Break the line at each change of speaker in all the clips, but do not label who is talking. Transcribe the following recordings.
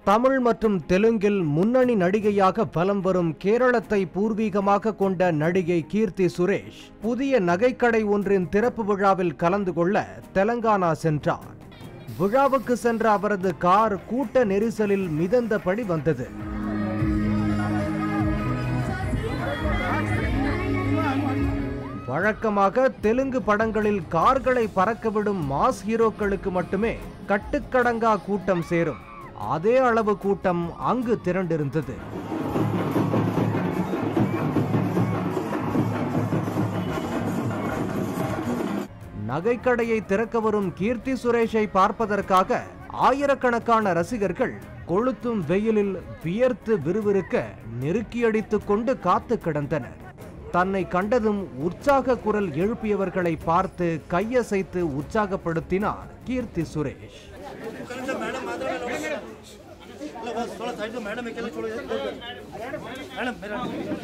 தமிழ் மற்றும் தெலுங்கில் முன்னணி நடிகையாக வலம் வரும் கேரளத்தை பூர்வீகமாக கொண்ட நடிகை கீர்த்தி சுரேஷ் புதிய நகைக்கடை ஒன்றின் திறப்பு விழாவில் கலந்து கொள்ள தெலங்கானா சென்றார் விழாவுக்கு சென்ற அவரது கார் கூட்ட நெரிசலில் மிதந்தபடி வந்தது வழக்கமாக தெலுங்கு படங்களில் கார்களை பறக்கவிடும் மாஸ் ஹீரோக்களுக்கு மட்டுமே கட்டுக்கடங்கா கூட்டம் சேரும் அதே அளவு கூட்டம் அங்கு திரண்டிருந்தது நகைக்கடையை திறக்க வரும் கீர்த்தி சுரேஷை பார்ப்பதற்காக ஆயிரக்கணக்கான ரசிகர்கள் கொளுத்தும் வெயிலில் வியர்த்து விறுவிறுக்க நெருக்கியடித்துக் கொண்டு காத்து கிடந்தனர் தன்னை கண்டதும் உற்சாக குரல் எழுப்பியவர்களை பார்த்து கையசைத்து உற்சாகப்படுத்தினார் கீர்த்தி சுரேஷ்
थोड़ा साइड में मैडम अकेले छोड़ो मैडम मेरा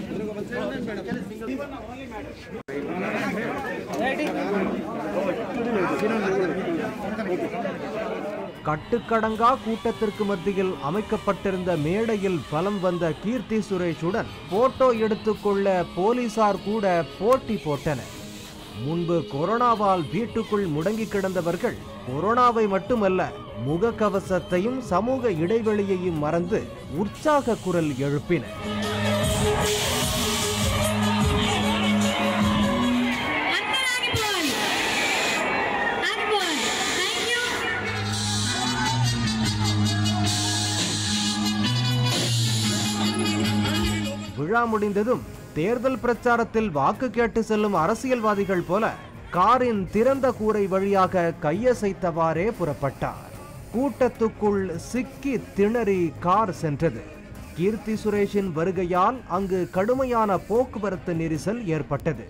கட்டுக்கடங்கா கூட்டத்திற்கு மத்தியில் அமைக்கப்பட்டிருந்த மேடையில் பலம் வந்த கீர்த்தி சுரேஷுடன் போட்டோ எடுத்துக்கொள்ள போலீசார் கூட போட்டி போட்டனர் முன்பு கொரோனாவால் வீட்டுக்குள் முடங்கி கிடந்தவர்கள் கொரோனாவை மட்டுமல்ல முகக்கவசத்தையும் சமூக இடைவெளியையும் மறந்து உற்சாக குரல் எழுப்பினர்
అందరూ ఆగిపోవాలి ఆగిపోవాలి థ్యాంక్ యూ
விழா முடிந்ததும் தேர்தல் பிரச்சாரத்தில் வாக்கு கேட்டு செல்லும் அரசியல்வாதிகள் போல காரின் திறந்த கூரை வழியாக கையசைத்தவாறே புறப்பட்டார் கூட்டத்துக்குள் சிக்கி திணறி கார் சென்றது கீர்த்தி சுரேஷின் வருகையால் அங்கு கடுமையான போக்குவரத்து நெரிசல் ஏற்பட்டது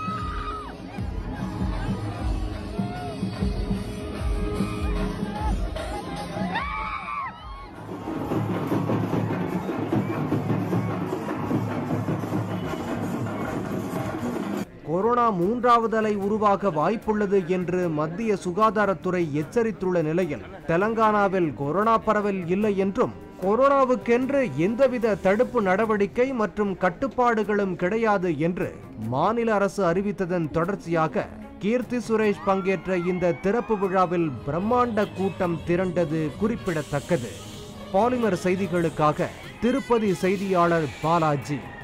கொரோனா மூன்றாவது அலை உருவாக வாய்ப்புள்ளது என்று மத்திய சுகாதாரத்துறை எச்சரித்துள்ள நிலையில் தெலங்கானாவில் கொரோனா பரவல் இல்லை என்றும் கொரோனாவுக்கென்று எந்தவித தடுப்பு நடவடிக்கை மற்றும் கட்டுப்பாடுகளும் கிடையாது என்று மாநில அரசு அறிவித்ததன் தொடர்ச்சியாக கீர்த்தி சுரேஷ் பங்கேற்ற இந்த திறப்பு விழாவில் பிரம்மாண்ட கூட்டம் திரண்டது குறிப்பிடத்தக்கது பாலிமர் செய்திகளுக்காக திருப்பதி செய்தியாளர் பாலாஜி